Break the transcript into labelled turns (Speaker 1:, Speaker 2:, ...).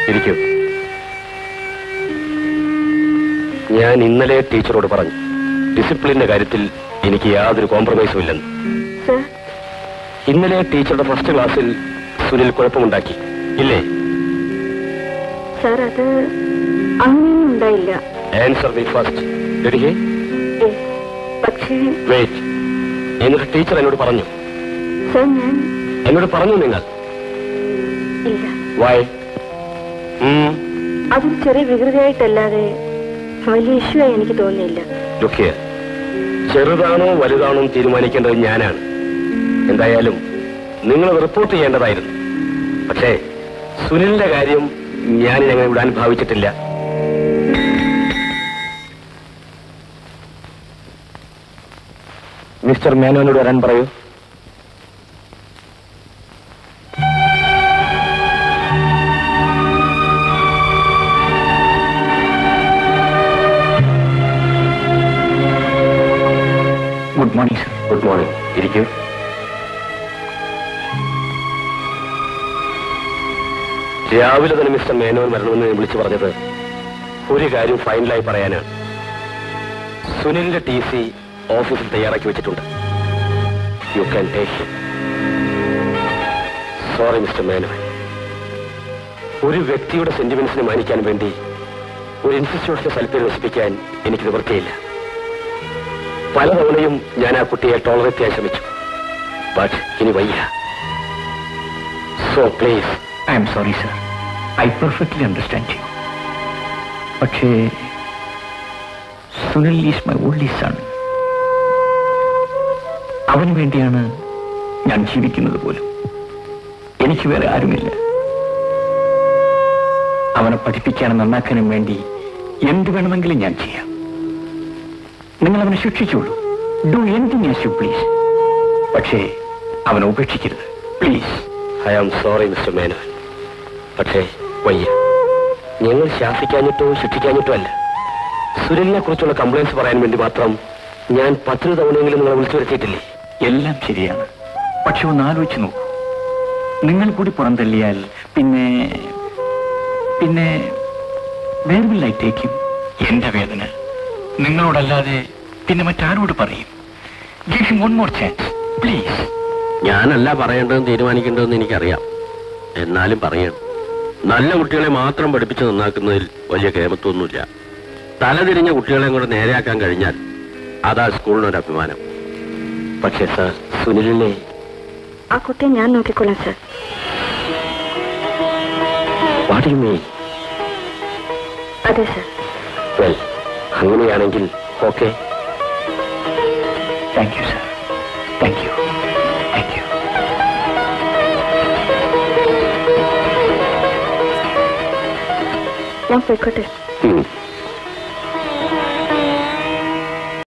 Speaker 1: ഇരിക്കൂ ഞാൻ ഇന്നലെ ടീച്ചറോട് പറഞ്ഞു ഡിസിപ്ലിന്റെ കാര്യത്തിൽ എനിക്ക് യാതൊരു കോംപ്രമൈസും ഇല്ലെന്ന്
Speaker 2: സർ
Speaker 1: ഇന്നലെ ടീച്ചറുടെ ഫസ്റ്റ് ക്ലാസ്സിൽ സുനിൽ കുഴപ്പമുണ്ടാക്കി ഇല്ലേ
Speaker 2: സർ അത് അങ്ങനെയൊന്നും ഉണ്ടായില്ല
Speaker 1: ആൻസർ മീ ഫസ്റ്റ് റെഡി
Speaker 2: ഏ, പക്ഷേ
Speaker 1: വെയിറ്റ് എന്നിട്ട് ടീച്ചർ എന്നോട് പറഞ്ഞു
Speaker 2: സർ ഞാൻ
Speaker 1: എന്നോട് പറഞ്ഞു നിങ്ങൾ
Speaker 2: ഇല്ല
Speaker 1: വൈ
Speaker 2: അതൊരു ചെറിയ വികൃതിയായിട്ടല്ലാതെ വലിയ ഇഷ്യൂ ആയി എനിക്ക് തോന്നിയില്ല
Speaker 1: ലുക്കിയ ചെറുതാണോ വലുതാണോ എന്ന് തീരുമാനിക്കേണ്ടത് ഞാനാണ് എന്തായാലും നിങ്ങൾ റിപ്പോർട്ട് ചെയ്യേണ്ടതായിരുന്നു പക്ഷേ സുനിലിന്റെ കാര്യം ഞാൻ ഞങ്ങൾ വിടാൻ ഭാവിച്ചിട്ടില്ല മിസ്റ്റർ മേനോനോട് വരാൻ പറയൂ
Speaker 3: good morning sir
Speaker 1: good morning ഇരിക്കൂ രാവിലെ തന്നെ മിസ്റ്റർ മേനോൻ വരണമെന്ന് ഞാൻ വിളിച്ചു പറഞ്ഞത് ഒരു കാര്യം ഫൈനലായി പറയാനാണ് സുനിലിന്റെ ടി സി ഓഫീസിൽ തയ്യാറാക്കി വെച്ചിട്ടുണ്ട് you can take sorry mister Menon ഒരു വ്യക്തിയുടെ സെന്റിമെന്റ്സിനെ മാനിക്കാൻ വേണ്ടി ഒരു ഇൻസ്റ്റിറ്റ്യൂഷന്റെ സ്ഥലത്തിൽ നശിപ്പിക്കാൻ എനിക്ക് നിവൃത്തിയില്ല പലതവണയും ഞാൻ ആ കുട്ടിയെ ടോളറേറ്റ് ചെയ്യാൻ ശ്രമിച്ചു ബട്ട് ഇനി വയ്യ so please
Speaker 3: I'm sorry sir I perfectly understand you പക്ഷേ Sunil is my only son അവന് വേണ്ടിയാണ് ഞാൻ ജീവിക്കുന്നത് പോലും എനിക്ക് വേറെ ആരുമില്ല അവനെ പഠിപ്പിക്കാനും നന്നാക്കാനും വേണ്ടി എന്ത് വേണമെങ്കിലും ഞാൻ ചെയ്യാം നിങ്ങൾ അവനെ ശിക്ഷിച്ചോളൂ do anything as you please പക്ഷേ അവനെ ഉപേക്ഷിക്കരുത് please
Speaker 1: I am sorry mister Menon പക്ഷേ വയ്യ ഞങ്ങൾ ശാസിക്കാഞ്ഞിട്ടോ ശിക്ഷിക്കാഞ്ഞിട്ടോ അല്ല സുനിലിനെ കുറിച്ചുള്ള കംപ്ലൈൻസ് പറയാൻ വേണ്ടി മാത്രം ഞാൻ പത്തിരു തവണയെങ്കിലും നിങ്ങളെ വിളിച്ചു വരുത്തിയിട്ടില്ലേ
Speaker 3: എല്ലാം ശരിയാണ് പക്ഷെ ഒന്ന് ആലോചിച്ച് നോക്കൂ നിങ്ങൾ കൂടി പുറന്തള്ളിയാൽ പിന്നെ പിന്നെ വേർവില്ലായിട്ടേക്കും എന്റെ വേദന നിങ്ങളോടല്ലാതെ പിന്നെ മറ്റാരോട് പറയും give him one more chance please
Speaker 1: ഞാനല്ല പറയേണ്ടതെന്ന് തീരുമാനിക്കേണ്ടതെന്ന് എനിക്കറിയാം എന്നാലും പറയണം നല്ല കുട്ടികളെ മാത്രം പഠിപ്പിച്ച് നന്നാക്കുന്നതിൽ വലിയ കേമത്വമൊന്നുമില്ല തലതിരിഞ്ഞ കുട്ടികളെ കൂടെ നേരെയാക്കാൻ കഴിഞ്ഞാൽ അതാ സ്കൂളിനൊരു അഭിമാനം പക്ഷേ സാർ സുനിലിനെ
Speaker 2: ആ കുട്ടിയെ ഞാൻ നോക്കിക്കൊള്ളാം സർ
Speaker 1: വാട്ട് യു മീൻ
Speaker 2: അതെ സർ
Speaker 1: വെൽ അങ്ങനെയാണെങ്കിൽ okay
Speaker 3: thank you sir thank you thank you
Speaker 2: ഞാൻ പോയിക്കോട്ടെ
Speaker 1: ഉം.